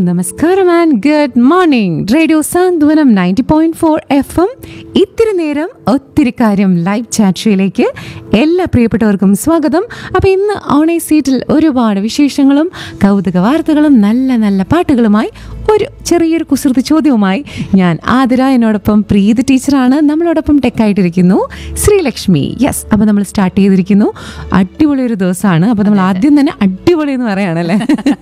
നമസ്കാരം and good morning radio Santhwanam ninety point four F M ഇത്തിരി നേരം ഒത്തിരി കാര്യം ലൈവ് ചാറ്റ് ഷോയിലേക്ക് എല്ലാ പ്രിയപ്പെട്ടവർക്കും സ്വാഗതം അപ്പോൾ ഇന്ന് ഓണേ സീറ്റിൽ ഒരുപാട് വിശേഷങ്ങളും കൗതുക വാർത്തകളും നല്ല നല്ല പാട്ടുകളുമായി ഒരു ചെറിയൊരു കുസൃതി ചോദ്യവുമായി ഞാൻ ആതിര എന്നോടൊപ്പം പ്രീതി ടീച്ചറാണ് നമ്മളോടൊപ്പം ടെക്കായിട്ടിരിക്കുന്നു ശ്രീലക്ഷ്മി യെസ് അപ്പോൾ നമ്മൾ സ്റ്റാർട്ട് ചെയ്തിരിക്കുന്നു അടിപൊളി ഒരു ദിവസമാണ് അപ്പോൾ നമ്മൾ ആദ്യം തന്നെ അടിപൊളി എന്ന് പറയാണല്ലേ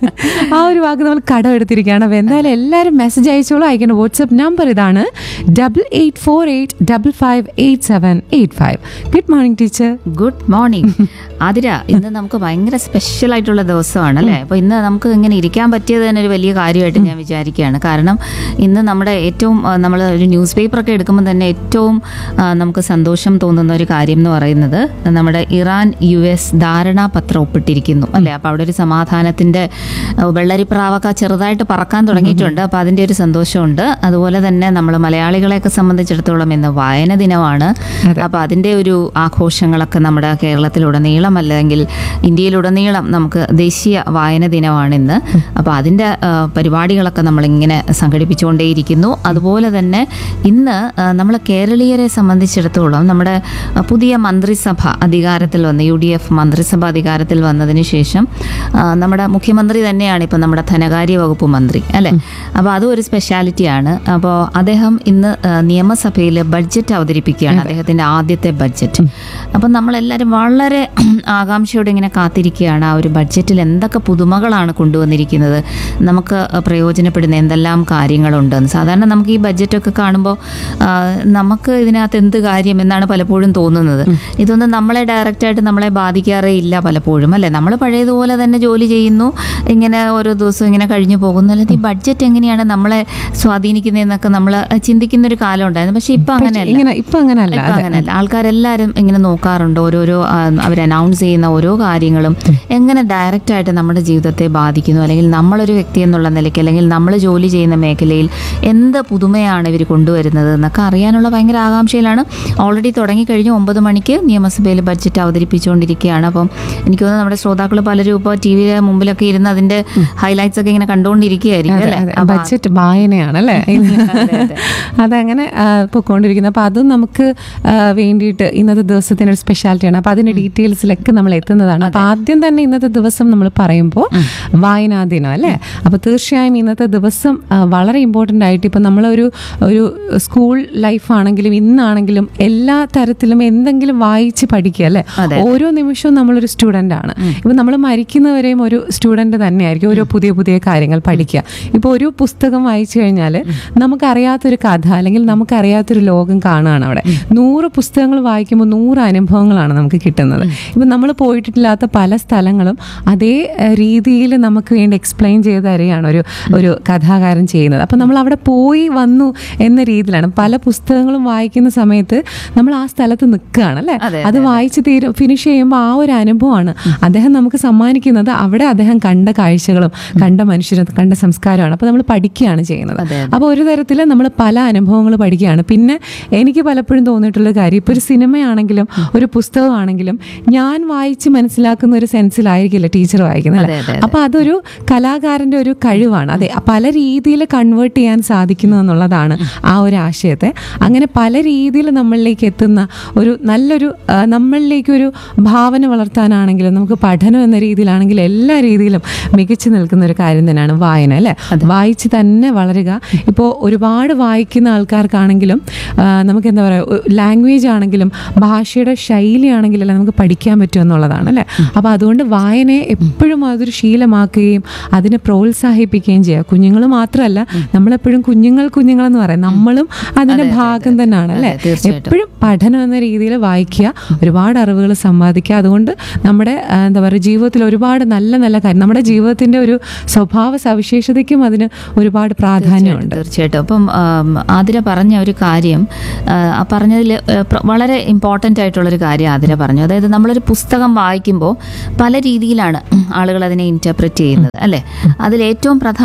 ആ ഒരു വാക്ക് നമ്മൾ കടം എടുത്തിരിക്കുകയാണ് അപ്പോൾ എന്തായാലും എല്ലാവരും മെസ്സേജ് അയച്ചോളൂ അയക്കേണ്ട വാട്സപ്പ് നമ്പർ ഇതാണ് double eight four eight double five eight seven eight five good morning teacher good morning Athira ഇന്ന് നമുക്ക് ഭയങ്കര സ്പെഷ്യൽ ആയിട്ടുള്ള ദിവസമാണ് അല്ലേ അപ്പോൾ ഇന്ന് നമുക്ക് ഇങ്ങനെ ഇരിക്കാൻ പറ്റിയത് തന്നെ ഒരു വലിയ കാര്യമായിട്ട് ഞാൻ വിചാരിക്കുകയാണ് കാരണം ഇന്ന് നമ്മുടെ ഏറ്റവും നമ്മൾ ഒരു ന്യൂസ് പേപ്പറൊക്കെ എടുക്കുമ്പോൾ തന്നെ ഏറ്റവും ആ, നമുക്ക് സന്തോഷം തോന്നുന്ന ഒരു കാര്യം എന്ന് പറയുന്നത് നമ്മുടെ ഇറാൻ യു എസ് ധാരണാപത്രം ഒപ്പിട്ടിരിക്കുന്നു അല്ലേ അപ്പോൾ അവിടെ ഒരു സമാധാനത്തിൻ്റെ വെള്ളരിപ്രാവൊക്കെ ചെറുതായിട്ട് പറക്കാൻ തുടങ്ങിയിട്ടുണ്ട് അപ്പോൾ അതിൻ്റെ ഒരു സന്തോഷമുണ്ട് അതുപോലെ തന്നെ നമ്മൾ മലയാളികളെയൊക്കെ സംബന്ധിച്ചിടത്തോളം ഇന്ന് വായന ദിനമാണ് അപ്പോൾ അതിൻ്റെ ഒരു ആഘോഷങ്ങളൊക്കെ നമ്മുടെ കേരളത്തിലുടനീളം അല്ലെങ്കിൽ ഇന്ത്യയിലുടനീളം നമുക്ക് ദേശീയ വായന ദിനമാണ് ഇന്ന് അപ്പോൾ അതിൻ്റെ ആ, പരിപാടികളൊക്കെ നമ്മളിങ്ങനെ സംഘടിപ്പിച്ചുകൊണ്ടേയിരിക്കുന്നു അതുപോലെ തന്നെ ഇന്ന് നമ്മൾ കേരളീയരെ സംബന്ധിച്ചിടത്തോളം നമ്മുടെ ആ, പുതിയ മന്ത്രിസഭ അധികാരത്തിൽ വന്ന് യു ഡി എഫ് മന്ത്രിസഭ അധികാരത്തിൽ വന്നതിന് ശേഷം ആ, നമ്മുടെ മുഖ്യമന്ത്രി തന്നെയാണ് ഇപ്പം നമ്മുടെ ധനകാര്യ വകുപ്പ് മന്ത്രി അല്ലേ അപ്പോൾ അതും ഒരു സ്പെഷ്യാലിറ്റിയാണ് അപ്പോൾ അദ്ദേഹം ഇന്ന് ആ, നിയമസഭയിൽ ബഡ്ജറ്റ് അവതരിപ്പിക്കുകയാണ് അദ്ദേഹത്തിൻ്റെ ആദ്യത്തെ ബഡ്ജറ്റ് അപ്പം നമ്മളെല്ലാവരും വളരെ ആകാംക്ഷയോടെ ഇങ്ങനെ കാത്തിരിക്കുകയാണ് ആ ഒരു ബഡ്ജറ്റിൽ എന്തൊക്കെ പുതുമകളാണ് കൊണ്ടുവന്നിരിക്കുന്നത് നമുക്ക് പ്രയോജനപ്പെടുന്ന എന്തെല്ലാം കാര്യങ്ങളുണ്ടെന്ന് സാധാരണ നമുക്ക് ഈ ബഡ്ജറ്റൊക്കെ കാണുമ്പോൾ ആ, നമുക്ക് ഇതിനകത്ത് എന്ത് കാര്യം എന്നാണ് പലപ്പോഴും തോന്നുന്നത് ഇതൊന്നും നമ്മളെ ഡയറക്റ്റായിട്ട് നമ്മളെ ബാധിക്കാറേ ഇല്ല പലപ്പോഴും അല്ലേ നമ്മൾ പഴയതുപോലെ തന്നെ ജോലി ചെയ്യുന്നു ഇങ്ങനെ ഓരോ ദിവസവും ഇങ്ങനെ കഴിഞ്ഞു പോകുന്നു അല്ലാതെ ഈ ബഡ്ജറ്റ് എങ്ങനെയാണ് നമ്മളെ സ്വാധീനിക്കുന്നതെന്നൊക്കെ നമ്മൾ ചിന്തിക്കുന്ന ഒരു കാലം ഉണ്ടായിരുന്നു പക്ഷെ ഇപ്പം അങ്ങനെയല്ല ഇങ്ങനെ ഇപ്പൊ അങ്ങനെയല്ല ഇപ്പൊ അങ്ങനെയല്ല ആൾക്കാരെല്ലാവരും ഇങ്ങനെ നോക്കാറുണ്ട് ഓരോരോ അവർ അനൗൺസ് ചെയ്യുന്ന ഓരോ കാര്യങ്ങളും എങ്ങനെ ഡയറക്റ്റ് ആയിട്ട് നമ്മുടെ ജീവിതത്തെ ബാധിക്കുന്നു അല്ലെങ്കിൽ നമ്മളൊരു വ്യക്തി എന്നുള്ള നിലയ്ക്ക് അല്ലെങ്കിൽ നമ്മൾ ജോലി ചെയ്യുന്ന മേഖലയിൽ എന്ത് പുതുമയാണ് ഇവർ കൊണ്ടുവരുന്നത് എന്നൊക്കെ അറിയാനുള്ള ഭയങ്കര ആകാംക്ഷയിലാണ് ഓൾറെഡി തുടങ്ങിക്കഴിഞ്ഞു ഒമ്പത് മണിക്ക് നിയമസഭയിൽ ബഡ്ജറ്റ് അവതരിപ്പിച്ചുകൊണ്ടിരിക്കുകയാണ് അപ്പം എനിക്ക് തോന്നുന്നു നമ്മുടെ ശ്രോതാക്കൾ പലരും ഇപ്പോൾ ടി വിയുടെ മുമ്പിലൊക്കെ ഇരുന്ന് അതിന്റെ ഹൈലൈറ്റ്സ് ഒക്കെ ഇങ്ങനെ കണ്ടുകൊണ്ടിരിക്കുകയായിരിക്കും അല്ലേ അപ്പൊ ബഡ്ജറ്റ് വായനയാണ് അല്ലേ അതെ, അതെ. അതങ്ങനെ ആ, പൊക്കോണ്ടിരിക്കുന്നത് അപ്പോൾ അതും നമുക്ക് ആ, വേണ്ടിയിട്ട് ഇന്നത്തെ ദിവസത്തിന് ഒരു സ്പെഷ്യാലിറ്റിയാണ് അപ്പോൾ അതിൻ്റെ ഡീറ്റെയിൽസിലൊക്കെ നമ്മൾ എത്തുന്നതാണ് അപ്പോൾ ആദ്യം തന്നെ ഇന്നത്തെ ദിവസം നമ്മൾ പറയുമ്പോൾ വായനാ ദിനം അല്ലേ അപ്പോൾ തീർച്ചയായും ഇന്നത്തെ ദിവസം ആ, വളരെ ഇമ്പോർട്ടൻ്റ് ആയിട്ട് ഇപ്പം നമ്മളൊരു ഒരു സ്കൂൾ ലൈഫാണെങ്കിലും ഇന്നാണെങ്കിലും എല്ലാ തരത്തിലും എന്തെങ്കിലും വായിച്ച് പഠിക്കുക അല്ലേ അതെ. ഓരോ നിമിഷവും നമ്മളൊരു സ്റ്റുഡൻ്റ് ആണ് ഇപ്പം നമ്മൾ മരിക്കുന്നവരെയും ഒരു സ്റ്റുഡൻ്റ് തന്നെയായിരിക്കും ഓരോ പുതിയ പുതിയ കാര്യങ്ങൾ പഠിക്കുക ഇപ്പോൾ ഒരു പുസ്തകം വായിച്ചു കഴിഞ്ഞാൽ നമുക്കറിയാത്തൊരു കഥ അല്ലെങ്കിൽ നമുക്കറിയാത്തൊരു ലോകം കാണുകയാണ് അവിടെ നൂറ് പുസ്തകങ്ങൾ വായിക്കുമ്പോൾ നൂറ് അനുഭവങ്ങളാണ് നമുക്ക് കിട്ടുന്നത് ഇപ്പം നമ്മൾ പോയിട്ടില്ലാത്ത പല സ്ഥലങ്ങളും അതേ രീതിയിൽ നമുക്ക് വേണ്ടി എക്സ്പ്ലെയിൻ ചെയ്ത് തരികയാണ് ഒരു ഒരു കഥാകാരൻ ചെയ്യുന്നത് അപ്പം നമ്മൾ അവിടെ പോയി വന്നു എന്ന രീതിയിലാണ് പല പുസ്തകങ്ങളും വായിക്കുന്ന സമയത്ത് നമ്മൾ ആ സ്ഥലത്ത് നിൽക്കുകയാണ് അല്ലേ അതെ, അത് വായിച്ച് തീരും ഫിനിഷ് ചെയ്യുമ്പോൾ ആ ഒരു അനുഭവമാണ് അദ്ദേഹം നമുക്ക് സമ്മാനിക്കുന്നത് അവിടെ അദ്ദേഹം കണ്ട കാഴ്ചകളും കണ്ട മനുഷ്യരും കണ്ട സംസ്കാരമാണ് അപ്പോൾ നമ്മൾ പഠിക്കുകയാണ് ചെയ്യുന്നത് അതെ, അപ്പോൾ ഒരു തരത്തിൽ നമ്മൾ പല അനുഭവങ്ങൾ പഠിക്കുകയാണ് പിന്നെ എനിക്ക് പലപ്പോഴും തോന്നിയിട്ടുള്ള കാര്യം ഇപ്പോൾ ഒരു സിനിമയാണെങ്കിലും ഒരു പുസ്തകമാണെങ്കിലും ഞാൻ വായിച്ച് മനസ്സിലാക്കുന്ന ഒരു സെൻസിലായിരിക്കില്ല ടീച്ചർ വായിക്കുന്നത് അതെ, അതെ, അപ്പോൾ അതൊരു കലാകാരൻ്റെ ഒരു കഴിവാണ് അതെ പല രീതിയിൽ കൺവേർട്ട് ചെയ്യാൻ സാധിക്കുന്നു എന്നുള്ളതാണ് ആ ഒരു ആശയത്തെ അങ്ങനെ പല രീതിയിൽ നമ്മളിലേക്ക് എത്തുന്ന ഒരു നല്ലൊരു ആ, നമ്മളിലേക്ക് ഒരു ഭാവന വളർത്താനാണെങ്കിലും നമുക്ക് പഠനം എന്ന രീതിയിലാണെങ്കിലും എല്ലാ രീതിയിലും മികച്ചു നിൽക്കുന്ന ഒരു കാര്യം തന്നെയാണ് വായന അല്ലേ വായിച്ച് തന്നെ വളരുക ഇപ്പോൾ ഒരുപാട് വായിക്കുന്ന ആൾക്കാർക്കാണെങ്കിലും ആ, നമുക്ക് എന്താ പറയുക ലാംഗ്വേജ് ആണെങ്കിലും ഭാഷയുടെ ശൈലിയാണെങ്കിലും എല്ലാം നമുക്ക് പഠിക്കാൻ പറ്റും എന്നുള്ളതാണ് അല്ലേ അപ്പോൾ അതുകൊണ്ട് വായനയെ എപ്പോഴും അതൊരു ശീലമാക്കുകയും അതിനെ പ്രോത്സാഹിപ്പിക്കുകയും ചെയ്യുക കുഞ്ഞുങ്ങൾ മാത്രമല്ല നമ്മളെപ്പോഴും കുഞ്ഞുങ്ങൾ കുഞ്ഞുങ്ങളെന്ന് പറയും നമ്മളും അതിൻ്റെ ഭാഗം തന്നെയാണ് അല്ലേ അതെ, തീർച്ചയായിട്ടും. എപ്പോഴും പഠനം എന്ന രീതിയിൽ വായിക്കുക ഒരുപാട് അറിവുകൾ സമ്പാദിക്കുക അതുകൊണ്ട് നമ്മുടെ ആ, എന്താ പറയുക ജീവിതത്തിൽ ഒരുപാട് നല്ല നല്ല കാര്യം നമ്മുടെ ജീവിതത്തിൻ്റെ ഒരു സ്വഭാവ സവിശേഷതയ്ക്കും അതിന് ഒരുപാട് പ്രാധാന്യമുണ്ട് തീർച്ചയായിട്ടും അപ്പം ആം, ആതിര പറഞ്ഞ ഒരു കാര്യം ആ, ആ പറഞ്ഞതിൽ വളരെ ഇമ്പോർട്ടൻ്റ് ആയിട്ടുള്ളൊരു കാര്യം ആതിര പറഞ്ഞു അതായത് നമ്മളൊരു പുസ്തകം വായിക്കുമ്പോൾ പല രീതിയിലാണ് ആളുകൾ അതിനെ ഇൻറ്റർപ്രറ്റ് ചെയ്യുന്നത് അല്ലേ അതിൽ ഏറ്റവും പ്രധാനമായിട്ട്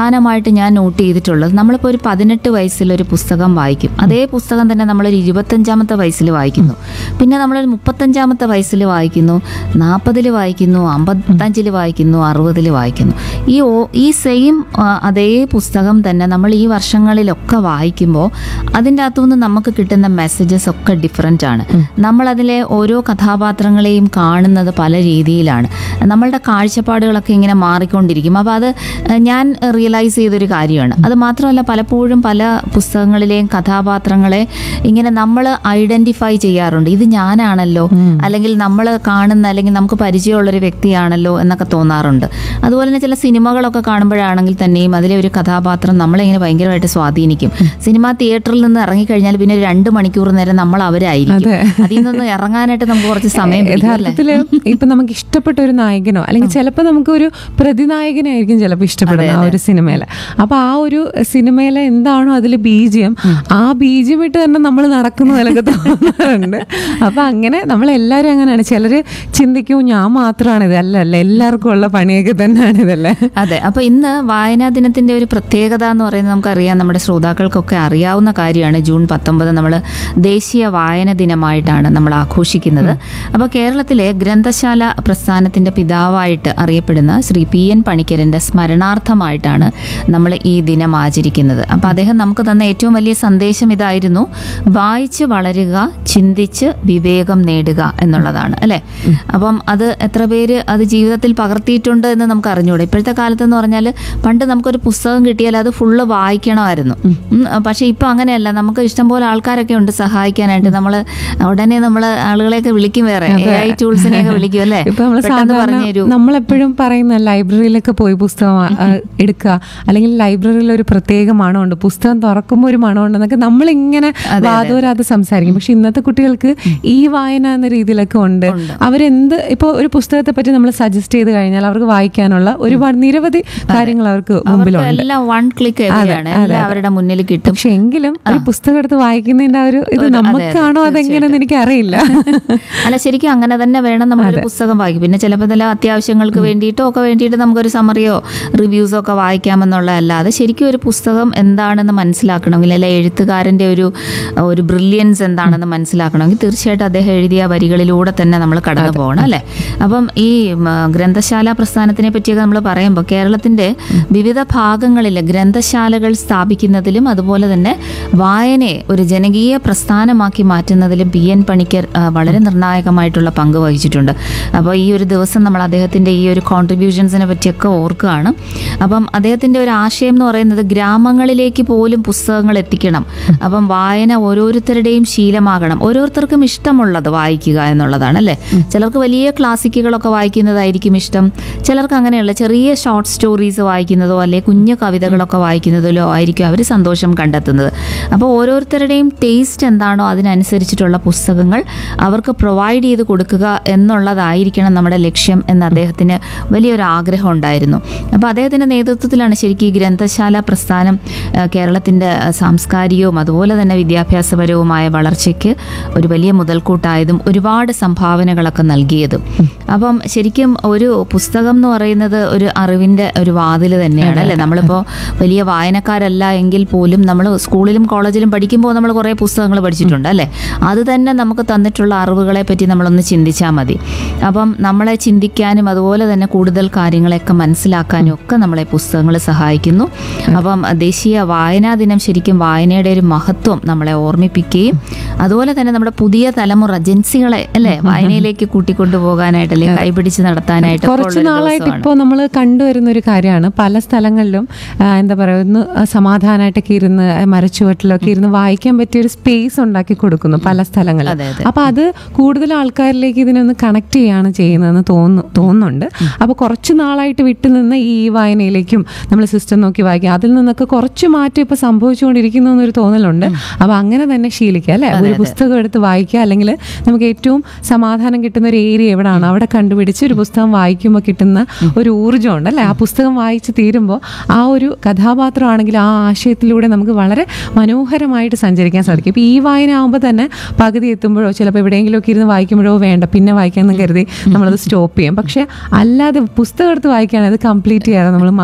ആയിട്ട് ഞാൻ നോട്ട് ചെയ്തിട്ടുള്ളത് നമ്മളിപ്പോൾ ഒരു പതിനെട്ട് വയസ്സിൽ ഒരു പുസ്തകം വായിക്കും അതേ പുസ്തകം തന്നെ നമ്മളൊരു ഇരുപത്തഞ്ചാമത്തെ വയസ്സിൽ വായിക്കുന്നു പിന്നെ നമ്മളൊരു മുപ്പത്തഞ്ചാമത്തെ വയസ്സിൽ വായിക്കുന്നു നാൽപ്പതിൽ വായിക്കുന്നു അമ്പത്തഞ്ചിൽ വായിക്കുന്നു അറുപതിൽ വായിക്കുന്നു ഈ ഓ- ഈ സെയിം അതേ പുസ്തകം തന്നെ നമ്മൾ ഈ വർഷങ്ങളിലൊക്കെ വായിക്കുമ്പോൾ അതിൻ്റെ അകത്തുനിന്ന് നമുക്ക് കിട്ടുന്ന മെസ്സേജസ് ഒക്കെ ഡിഫറെൻ്റ് ആണ് നമ്മളതിലെ ഓരോ കഥാപാത്രങ്ങളെയും കാണുന്നത് പല രീതിയിലാണ് നമ്മളുടെ കാഴ്ചപ്പാടുകളൊക്കെ ഇങ്ങനെ മാറിക്കൊണ്ടിരിക്കും അപ്പോൾ അത് ഏഹ്, ഞാൻ റിയലൈസ് ചെയ്തൊരു കാര്യമാണ് അത് മാത്രമല്ല പലപ്പോഴും പല പുസ്തകങ്ങളിലെയും കഥാപാത്രങ്ങളെ ഇങ്ങനെ നമ്മൾ ഐഡന്റിഫൈ ചെയ്യാറുണ്ട് ഇത് ഞാനാണല്ലോ അല്ലെങ്കിൽ നമ്മൾ കാണുന്ന അല്ലെങ്കിൽ നമുക്ക് പരിചയമുള്ളൊരു വ്യക്തിയാണല്ലോ എന്നൊക്കെ തോന്നാറുണ്ട് അതുപോലെ തന്നെ ചില സിനിമകളൊക്കെ കാണുമ്പോഴാണെങ്കിൽ തന്നെയും അതിലെ ഒരു കഥാപാത്രം നമ്മളെ ഇങ്ങനെ ഭയങ്കരമായിട്ട് സ്വാധീനിക്കും സിനിമ തിയേറ്ററിൽ നിന്ന് ഇറങ്ങിക്കഴിഞ്ഞാൽ പിന്നെ ഒരു രണ്ട് മണിക്കൂർ നേരം നമ്മൾ അവരായിരിക്കും അതെ. അതിൽ നിന്ന് ഇറങ്ങാനായിട്ട് നമുക്ക് കുറച്ച് സമയം പിടിക്കും അല്ലേ? യഥാർത്ഥത്തില് ഇപ്പൊ നമുക്ക് ഇഷ്ടപ്പെട്ട ഒരു നായകനോ അല്ലെങ്കിൽ ചിലപ്പോൾ നമുക്ക് ഒരു പ്രതിനായകനായിരിക്കും ചിലപ്പോൾ ഇഷ്ടപ്പെടുന്ന ആ ഒരു സിനിമയില് അപ്പൊ ആ ഒരു സിനിമയിലെ എന്താണോ അതിൽ ബീജിയം ആ ബീജിയം ഇട്ട് തന്നെ നമ്മൾ നടക്കുന്ന പോലൊക്കെ തോന്നാറുണ്ട് അപ്പൊ അങ്ങനെ നമ്മൾ എല്ലാവരും അങ്ങനെയാണ് ചിലര് ചിന്തിക്കും ഞാൻ മാത്രമാണ് ഇത് അല്ല അല്ല എല്ലാവർക്കും ഉള്ള പണിയൊക്കെ തന്നെയാണ് ഇതല്ലേ അതെ അപ്പൊ ഇന്ന് വായനാ ദിനത്തിന്റെ ഒരു പ്രത്യേകത എന്ന് പറയുന്നത് നമുക്കറിയാം നമ്മുടെ ശ്രോതാക്കൾക്കൊക്കെ അറിയാവുന്ന കാര്യമാണ് ജൂൺ പത്തൊമ്പത് നമ്മൾ ദേശീയ വായന ദിനമായിട്ടാണ് നമ്മൾ ആഘോഷിക്കുന്നത് അപ്പോൾ കേരളത്തിലെ ഗ്രന്ഥശാല പ്രസ്ഥാനത്തിന്റെ പിതാവായിട്ട് അറിയപ്പെടുന്ന ശ്രീ പി എൻ പണിക്കരന്റെ സ്മരണാർത്ഥമായിട്ടാണ് നമ്മൾ ഈ ദിനം ആചരിക്കുന്നത് അപ്പോൾ അദ്ദേഹം നമുക്ക് തന്ന ഏറ്റവും വലിയ സന്ദേശം ഇതായിരുന്നു വായിച്ച് വളരുക ചിന്തിച്ച് വിവേകം നേടുക എന്നുള്ളതാണ് അല്ലേ അപ്പം അത് എത്ര പേര് അത് ജീവിതത്തിൽ പകർത്തിയിട്ടുണ്ട് എന്ന് നമുക്ക് അറിഞ്ഞൂടെ ഇപ്പോഴത്തെ കാലത്ത് എന്ന് പറഞ്ഞാൽ പണ്ട് നമുക്കൊരു പുസ്തകം കിട്ടിയാൽ അത് ഫുള്ള് വായിക്കണമായിരുന്നു ഉം, പക്ഷെ ഇപ്പൊ അങ്ങനെയല്ല നമുക്ക് ഇഷ്ടംപോലെ ആൾക്കാരൊക്കെ ഉണ്ട് സഹായിക്കാനായിട്ട് നമ്മൾ ഉടനെ നമ്മൾ ആളുകളെയൊക്കെ വിളിക്കും വേറെ എ ഐ ടൂൾസിനെയൊക്കെ വിളിക്കും അല്ലേ ഇപ്പൊ നമ്മൾ പെട്ടെന്ന് സാധാരണ പറഞ്ഞുതരൂ നമ്മളെപ്പോഴും പറയുന്ന ലൈബ്രറിയിലൊക്കെ പോയി പുസ്തകം ആ, ആ, എടുക്കുക അല്ലെങ്കിൽ ലൈബ്രറിയിൽ ഒരു പ്രത്യേക മണമുണ്ട് പുസ്തകം തുറക്കുമ്പോൾ ഒരു മണമുണ്ട് എന്നൊക്കെ നമ്മളിങ്ങനെ വാദോരാതെ സംസാരിക്കും പക്ഷെ ഇന്നത്തെ കുട്ടികൾക്ക് ഈ വായന എന്ന രീതിയിലൊക്കെ ഉണ്ട് അവരെന്ത് ഇപ്പോൾ ഒരു പുസ്തകത്തെ പറ്റി നമ്മൾ സജസ്റ്റ് ചെയ്ത് കഴിഞ്ഞാൽ അവർക്ക് വായിക്കാനുള്ള ഒരുപാട് നിരവധി കാര്യങ്ങൾ അവർക്ക് മുമ്പിലുണ്ട് എല്ലാം വൺ ക്ലിക്ക് എവിടെയാണ് എല്ലാം അവരുടെ മുന്നിൽ കിട്ടും പക്ഷെ എങ്കിലും ഒരു പുസ്തകം എടുത്ത് വായിക്കുന്നതിന്റെ ആ ഒരു ഇത് നമുക്കാണോ അതെങ്ങനെയെന്ന് എനിക്ക് അറിയില്ല അല്ല ശരിക്കും അങ്ങനെ തന്നെ വേണം നമ്മളൊരു പുസ്തകം വായിക്കും പിന്നെ ചിലപ്പോൾ ചില അത്യാവശ്യങ്ങൾക്ക് വേണ്ടിയിട്ടോ ഒക്കെ വേണ്ടിയിട്ട് നമുക്കൊരു സമറിയോ റിവ്യൂസോ ഒക്കെ വായിക്കാമെന്നുള്ള അല്ലാതെ ശരിക്കും ഒരു പുസ്തകം എന്താണെന്ന് മനസ്സിലാക്കണമെങ്കിൽ അല്ലെ എഴുത്തുകാരൻ്റെ ഒരു ഒരു ബ്രില്യൻസ് എന്താണെന്ന് മനസ്സിലാക്കണമെങ്കിൽ തീർച്ചയായിട്ടും അദ്ദേഹം എഴുതിയ വരികളിലൂടെ തന്നെ നമ്മൾ കടന്നു പോകണം അല്ലേ അപ്പം ഈ മ, ഗ്രന്ഥശാല പ്രസ്ഥാനത്തിനെ പറ്റിയൊക്കെ നമ്മൾ പറയുമ്പോൾ കേരളത്തിൻ്റെ വിവിധ ഭാഗങ്ങളിൽ ഗ്രന്ഥശാലകൾ സ്ഥാപിക്കുന്നതിലും അതുപോലെ തന്നെ വായനയെ ഒരു ജനകീയ പ്രസ്ഥാനമാക്കി മാറ്റുന്നതിലും പി എൻ പണിക്കർ ആ, വളരെ നിർണായകമായിട്ടുള്ള പങ്ക് വഹിച്ചിട്ടുണ്ട് അപ്പോൾ ഈ ഒരു ദിവസം നമ്മൾ അദ്ദേഹത്തിൻ്റെ ഈ ഒരു കോൺട്രിബ്യൂഷൻസിനെ പറ്റിയൊക്കെ ഓർക്കുകയാണ് അപ്പം അദ്ദേഹത്തിൻ്റെ ഒരു ആശയം എന്ന് പറയുന്നത് ഗ്രാമങ്ങളിലേക്ക് പോലും പുസ്തകങ്ങൾ എത്തിക്കണം അപ്പം വായന ഓരോരുത്തരുടെയും ശീലമാകണം ഓരോരുത്തർക്കും ഇഷ്ടമുള്ളത് വായിക്കുക എന്നുള്ളതാണ് അല്ലേ ചിലർക്ക് വലിയ ക്ലാസിക്കുകളൊക്കെ വായിക്കുന്നതായിരിക്കും ഇഷ്ടം ചിലർക്ക് അങ്ങനെയുള്ള ചെറിയ ഷോർട്ട് സ്റ്റോറീസ് വായിക്കുന്നതോ അല്ലെ കുഞ്ഞു കവിതകളൊക്കെ വായിക്കുന്നതിലോ ആയിരിക്കും അവർ സന്തോഷം കണ്ടെത്തുന്നത് അപ്പോൾ ഓരോരുത്തരുടെയും ടേസ്റ്റ് എന്താണോ അതിനനുസരിച്ചിട്ടുള്ള പുസ്തകങ്ങൾ അവർക്ക് പ്രൊവൈഡ് ചെയ്ത് കൊടുക്കുക എന്നുള്ളതായിരിക്കണം നമ്മുടെ ലക്ഷ്യം എന്ന് അദ്ദേഹത്തിന് വലിയൊരു ആഗ്രഹം ഉണ്ടായിരുന്നു അപ്പോൾ അദ്ദേഹത്തിൻ്റെ നേതൃത്വത്തിലാണ് ശരിക്കും ഈ ഗ്രന്ഥശാല പ്രസ്ഥാനം ആ, കേരളത്തിൻ്റെ ആ, സാംസ്കാരികവും അതുപോലെ തന്നെ വിദ്യാഭ്യാസപരവുമായ വളർച്ചയ്ക്ക് ഒരു വലിയ മുതൽക്കൂട്ടായതും ഒരുപാട് സംഭാവനകളൊക്കെ നൽകിയതും അപ്പം ശരിക്കും ഒരു പുസ്തകം എന്ന് പറയുന്നത് ഒരു അറിവിൻ്റെ ഒരു വാതിൽ തന്നെയാണ് അല്ലേ നമ്മളിപ്പോൾ വലിയ വായനക്കാരല്ല എങ്കിൽ പോലും നമ്മൾ സ്കൂളിലും കോളേജിലും പഠിക്കുമ്പോൾ നമ്മൾ കുറേ പുസ്തകങ്ങൾ പഠിച്ചിട്ടുണ്ട് അല്ലേ അത് തന്നെ നമുക്ക് തന്നിട്ടുള്ള അറിവുകളെ പറ്റി നമ്മളൊന്ന് ചിന്തിച്ചാൽ മതി അപ്പം നമ്മളെ ചിന്തിക്കാനും അതുപോലെ തന്നെ കൂടുതൽ കാര്യങ്ങളെയൊക്കെ മനസ്സിലാക്കാനും ഒക്കെ നമ്മളെ പുസ്തകങ്ങൾ സഹായിക്കുന്നു അപ്പം ദേശീയ വായനാ ദിനം ശരിക്കും വായനയുടെ ഒരു മഹത്വം നമ്മളെ ഓർമ്മിപ്പിക്കുകയും അതുപോലെ തന്നെ നമ്മുടെ പുതിയ തലമുറ ജൻസികളെ അല്ലേ വായനയിലേക്ക് കൂട്ടിക്കൊണ്ടു പോകാനായിട്ട് അല്ലെങ്കിൽ കൈപിടിച്ച് നടത്താനായിട്ട് കുറച്ച് നാളായിട്ട് ഇപ്പോൾ നമ്മൾ കണ്ടുവരുന്ന ഒരു കാര്യമാണ് പല സ്ഥലങ്ങളിലും ആ, എന്താ പറയുക ഒന്ന് സമാധാനമായിട്ടൊക്കെ ഇരുന്ന് മരച്ചുവട്ടിലൊക്കെ ഇരുന്ന് വായിക്കാൻ പറ്റിയ ഒരു സ്പേസ് ഉണ്ടാക്കി കൊടുക്കുന്നു പല സ്ഥലങ്ങളിലും അതെ, അതെ. അപ്പൊ അത് കൂടുതൽ ആൾക്കാരിലേക്ക് ഇതിനൊന്ന് കണക്ട് ചെയ്യാണ് ചെയ്യുന്നതെന്ന് തോന്നുന്നു തോന്നുന്നുണ്ട് അപ്പൊ കുറച്ച് നാളായിട്ട് വിട്ടു നിന്ന് ഈ വായനയിലേക്കും നമ്മൾ സിസ്റ്റം നോക്കി വായിക്കുക അതിൽ നിന്നൊക്കെ കുറച്ച് മാറ്റം ഇപ്പൊ സംഭവിച്ചുകൊണ്ടിരിക്കുന്നു എന്നൊരു തോന്നലുണ്ട് അപ്പൊ അങ്ങനെ തന്നെ ശീലിക്കുക അല്ലെ ഒരു പുസ്തകം എടുത്ത് വായിക്കുക അല്ലെങ്കിൽ നമുക്ക് ഏറ്റവും സമാധാനം കിട്ടുന്ന ഒരു ഏരിയ എവിടെയാണ് അവിടെ കണ്ടുപിടിച്ച് ഒരു പുസ്തകം വായിക്കുമ്പോൾ കിട്ടുന്ന ഒരു ഊർജ്ജമുണ്ട് അല്ലെ ആ പുസ്തകം വായിച്ച് തീരുമ്പോൾ ആ ഒരു കഥാപാത്രമാണെങ്കിൽ ആ ആശയത്തിലൂടെ നമുക്ക് വളരെ മനോഹരമായിട്ട് സഞ്ചരിക്കാൻ സാധിക്കും ഇപ്പം ഈ വായന ആകുമ്പോൾ തന്നെ പകുതി എത്തുമ്പോഴോ ചിലപ്പോൾ എവിടെയെങ്കിലുമൊക്കെ ഇരുന്ന് വായിക്കുമ്പോഴോ വേണ്ട പിന്നെ വായിക്കാമെന്ന് കരുതി നമ്മളത് സ്റ്റോപ്പ് ചെയ്യും പക്ഷെ അല്ലാതെ പുസ്തകം എടുത്ത് വായിക്കുകയാണെങ്കിൽ അത് കംപ്ലീറ്റ് ചെയ്യാതെ നമ്മൾ